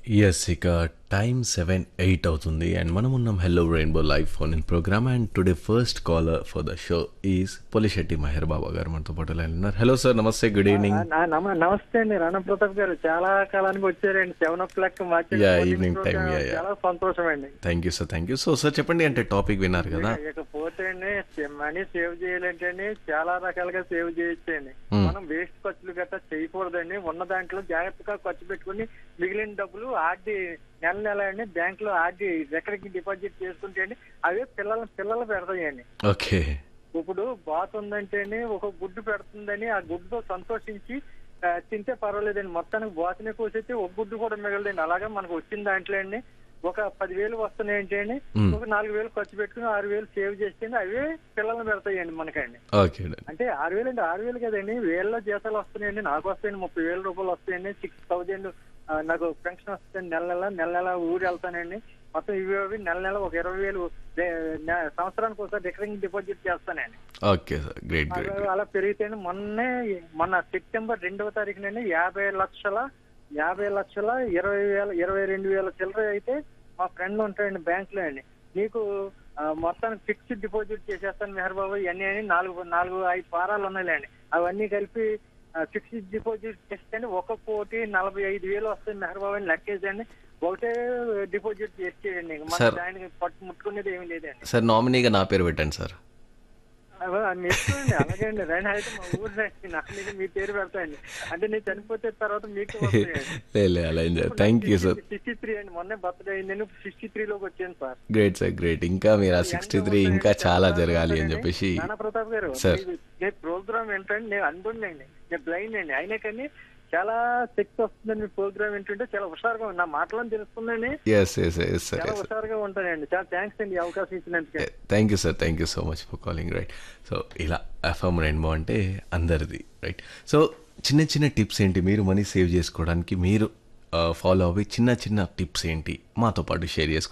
Yes ఇక time seven eight అవుతుంది and మనం ఉన్నాం hello rainbow live phone in programme and today first caller for the show is Polisetti Maher Baba గారు మనతో పాటు లైన్ ఉన్నారు హలో సార్ నమస్తే గుడ్ ఈవినింగ్ ఆ, నమ- నమస్తే అండి రాణా ప్రతాప్ గారు చాలా కాలానికి వచ్చారండి సెవెన్ ఓ క్లాక్ మార్చి Yeah, evening time, yeah, yeah. చాలా సంతోషం అండి thank you sir thank you so sir చెప్పండి అంటే టాపిక్ విన్నారు కదా ఇకపోతే అండి మనీ సేవ్ చేయాలంటే అండి చాలా రకాలుగా సేవ్ చేయొచ్చండి Hmm. మనం వేస్ట్ ఖర్చులు గట్రా చేయకూడదండి ఉన్న దాంట్లో జాగ్రత్తగా ఖర్చు పెట్టుకుని మిగిలిన డబ్బులు ఆర్డి నెల నెల అండి బ్యాంక్ లో ఆర్డి ఎక్కడికి డిపాజిట్ చేసుకుంటే అండి అవే పిల్లల పిల్లలు పెడతాయండి ఓకే ఇప్పుడు బాత్ ఉందంటే ఒక గుడ్డు పెడుతుందని ఆ గుడ్డుతో సంతోషించి ఆ, తింటే పర్వాలేదండి మొత్తానికి బాతునే కోసేస్తే ఒక గుడ్డు కూడా మిగలదండి అలాగే మనకు వచ్చిన దాంట్లో అండి ఒక పదివేలు వస్తున్నాయంటే అండి మ్మ్. ఒక నాలుగు వేలు ఖర్చు పెట్టుకుని ఆరు వేలు సేవ్ చేస్తే అవే పిల్లల్ని పెడతాయండి మనకండి ఓకే అంటే ఆరు వేలు అంటే ఆరు వేలు కదండి వేలలో జీతాలు వస్తున్నాయండి నాకు వస్తాయండి ముప్పై వేల రూపాయలు వస్తాయండి సిక్స్ థౌజండ్ నాకు పెన్షన్ వస్తుంది నెల నెల నెల నెల ఊరు వెళ్తానండి మొత్తం ఇవి అవి నెల నెల ఒక ఇరవై వేలు దే- నె- సంవత్సరానికి ఒకసారి రికరింగ్ డిపాజిట్ చేస్తానండి ఓకే సార్ గ్రేట్ గ్రేట్ అలా అలా పెరిగితే మొన్నే మొన్న సెప్టెంబర్ రెండవ తారీఖునండి యాభై లక్షల యాభై లక్షల ఇరవై వేల ఇరవై రెండు వేల చిల్లర అయితే మా ఫ్రెండ్ ఉంటాయండి బ్యాంక్ లో అండి నీకు ఆ, మొత్తానికి ఫిక్స్డ్ డిపాజిట్ చేసేస్తాను మెహర్ బాబు ఇవన్నీ అని నాలుగు నాలుగు ఐదు వారాలు ఉన్నాయిలేండి అవన్నీ కలిపి ఫిక్స్డ్ డిపాజిట్ చేస్తే ఒక కోటి నలభై ఐదు వేలు వస్తాయి మెహర్ బాబు అని లెక్కేసండి ఒకటే డిపాజిట్ చేసేయండి మన సార్. దానికి పట్టు ముట్టుకునేది ఏమీ లేదండి సార్ నామినీగా నా పేరు పెట్టండి సార్ అవో మీ ఇష్టం అండి అలాగే అండి రైన్ అయితే మా ఊరు రండి నా మీద మీ పేరు పెడతాయండి అంటే నేను చనిపోతే తర్వాత మీకు వస్తాయండి లే అలా ఏం thank you sir sixty three అండి మొన్నే బర్త్డే అయింది సిక్స్టీ త్రీ లోకి వచ్చాను సార్ గ్రేట్ సార్ గ్రేట్ ఇంకా మీరు ఆ సిక్స్టీ త్రీ ఇంకా చాలా జరగాలి అని చెప్పేసి నానా ప్రతాప్ గారు సార్. మీరు- నేను ప్రోగ్రామ్ ఏంటంటే నేను అనుకున్నాండి నేను బ్లైండ్ అండి అయినా కానీ చాలా శక్తి వస్తుందండి మీ ప్రోగ్రామ్ ఏంటంటే చాలా హుషారుగా ఉంది. నా మాటలను తెలుస్తుందండి ఎస్ ఎస్ ఎస్ సార్ చాలా ఎస్ హుషారుగా ఉంటానండి చాలా థ్యాంక్స్ అండి ఈ అవకాశం ఇచ్చినందుకు thank you sir thank you so much for calling right so ఇలా ఎఫ్ఎం రెయిన్బో అంటే అందరిది రైట్ సో చిన్న చిన్న టిప్స్ ఏంటి మీరు మనీ సేవ్ చేసుకోవడానికి మీరు ఫాలో అవ్వే చిన్న చిన్న టిప్స్ ఏంటి మాతో పాటు షేర్ చేసుకోండి